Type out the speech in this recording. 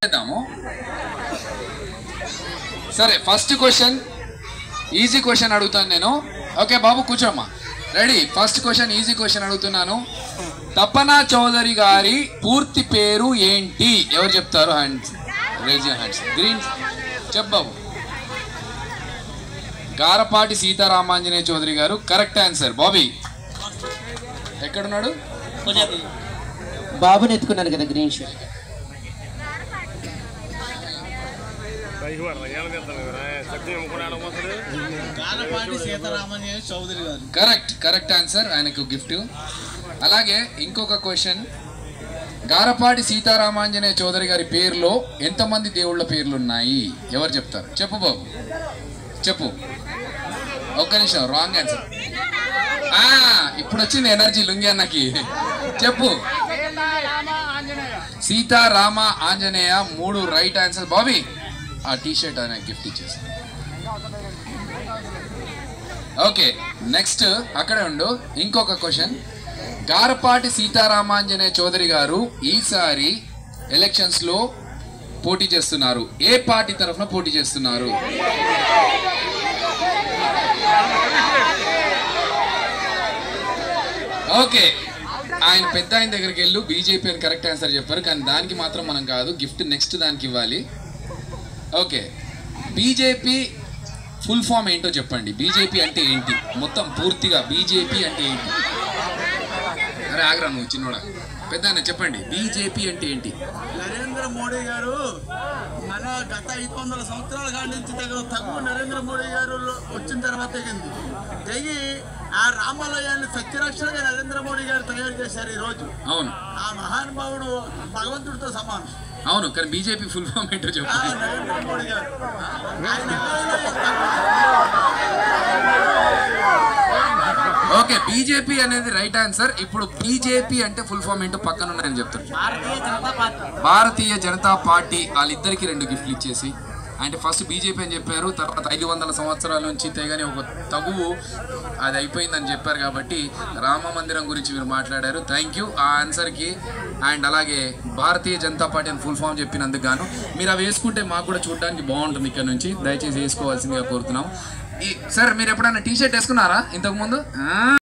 చేద్దాము సరే first question easy question అడుగుతాను నేను ఓకే బాబు కూర్చోమ్మా ready first question easy question అడుగుతున్నాను తపనా చౌదరి గారి పూర్తి పేరు ఏంటి ఎవరు చెప్తారు హ్యాండ్స్ రేజ్ హ్యాండ్స్ గ్రీన్ చెప్ బాబు గారపాటి సీతారామాంజనేయ చౌదరి గారు కరెక్ట్ ఆన్సర్ బాబీ ఎక్కడున్నాడు బాబుని ఎత్తుకున్నారు కదా green shirt Ganapathi Seetharamaiah Chowdary garu correct correct answer ఆయనకు గిఫ్ట్ అలాగే ఇంకొక క్వశ్చన్ గారపాటి సీతారామాంజనేయ చౌదరి గారి పేరులో ఎంతమంది దేవుళ్ళ పేర్లు ఉన్నాయి ఎవరు చెప్తారు చెప్పు బాబు చెప్పు ఒక్క నిమిషం రాంగ్ ఆన్సర్ ఇప్పుడు వచ్చింది ఎనర్జీ లుంగి అన్నకి చెప్పు సీతారామ ఆంజనేయ మూడు రైట్ ఆన్సర్ బాబీ ఆ టీ షర్ట్ ఆయన గిఫ్ట్ ఇచ్చేసి ఓకే నెక్స్ట్ అక్కడే ఉండు ఇంకొక క్వశ్చన్ గారపాటి సీతారామాంజనేయ చౌదరి గారు ఈసారి ఎలక్షన్స్ లో పోటీ చేస్తున్నారు ఏ పార్టీ తరఫున పోటీ చేస్తున్నారు ఓకే ఆయన పెద్ద ఆయన దగ్గరికి వెళ్ళు బీజేపీ అని కరెక్ట్ ఆన్సర్ చెప్పారు కానీ దానికి మాత్రం మనం కాదు గిఫ్ట్ నెక్స్ట్ దానికి ఇవ్వాలి ఓకే బీజేపీ ఫుల్ ఫామ్ ఏంటో చెప్పండి బీజేపీ అంటే ఏంటి మొత్తం పూర్తిగా బీజేపీ అంటే ఏంటి అరే ఆగ్రా నువ్వు చిన్నోడా పెద్ద చెప్పండి బీజేపీ అంటే ఏంటి నరేంద్ర మోడీ గారు మన గత ఐదు వందల సంవత్సరాల కాడి నుంచి తగిన తగ్గు నరేంద్ర మోడీ గారు వచ్చిన తర్వాత తెగింది తెగి ఆ రామాలయాన్ని సత్యరక్షణగా నరేంద్ర మోడీ గారు తయారు చేశారు ఈ రోజు అవును ఆ మహానుభావుడు భగవంతుడితో సమానం అవును కానీ బీజేపీ ఫుల్ ఫామ్ ఏంటో ఆ చెప్పండి నరేంద్ర మోడీ గారు ఆయన ఎవరైనా ఓకే బీజేపీ అనేది రైట్ ఆన్సర్ ఇప్పుడు బీజేపీ అంటే ఫుల్ ఫామ్ ఏంటో పక్కన ఉన్నాయని చెప్తారు భారతీయ జనతా పార్టీ భారతీయ జనతా పార్టీ వాళ్ళిద్దరికి రెండు గిఫ్ట్లు ఇచ్చేసి అంటే ఫస్ట్ బీజేపీ అని చెప్పారు తర్వాత ఐదు వందల సంవత్సరాల నుంచి తెగని ఒక తగువు అది అయిపోయిందని చెప్పారు కాబట్టి రామ మందిరం గురించి మీరు మాట్లాడారు థ్యాంక్ యూ ఆ ఆన్సర్కి అండ్ అలాగే భారతీయ జనతా పార్టీ అని ఫుల్ ఫామ్ చెప్పినందుకు గాను మీరు అవి వేసుకుంటే మాకు కూడా చూడడానికి బాగుంటుంది ఇక్కడ నుంచి దయచేసి వేసుకోవాల్సిందిగా కోరుతున్నాం ఈ సార్ మీరు ఎప్పుడైనా టీ షర్ట్ వేసుకున్నారా ఇంతకుముందు ఆ?